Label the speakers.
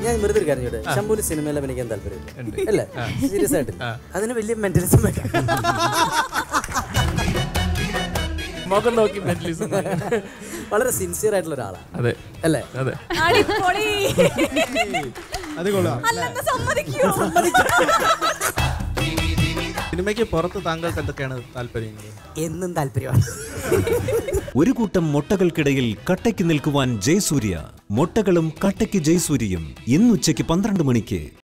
Speaker 1: ഞാൻ വെറുതെ ഒരു കാര്യം ചോദിക്കട്ടെ ശംഭുവിന് സിനിമയിൽ അഭിനയിക്കാൻ താല്പര്യമില്ല അല്ലേ സീരിയസ് ആയിട്ട് അതിന് വലിയ മെന്റലിസം വേണ്ട
Speaker 2: മുഖം നോക്കി മെന്റലിസം
Speaker 1: വളരെ സിൻസിയർ ആയിട്ടുള്ള ഒരാളാണ്
Speaker 2: അതെ
Speaker 1: അല്ലേ
Speaker 2: അതെ
Speaker 3: അടിപൊളി
Speaker 4: അത് കൊള്ളാം
Speaker 3: അല്ലെന്ന് സമ്മതിക്കൂ
Speaker 4: സിനിമയ്ക്ക് പുറത്ത് താങ്കൾക്ക് എന്തൊക്കെയാണ് താല്പര്യങ്ങൾ
Speaker 1: എന്നും താല്പര്യമാണ്
Speaker 5: ഒരു കൂട്ടം മൊട്ടകൾക്കിടയിൽ കട്ടയ്ക്ക് നിൽക്കുവാൻ ജയസൂര്യ മൊട്ടകളും കട്ടയ്ക്ക് ജയസൂര്യയും ഇന്നുച്ചയ്ക്ക് പന്ത്രണ്ട് മണിക്ക്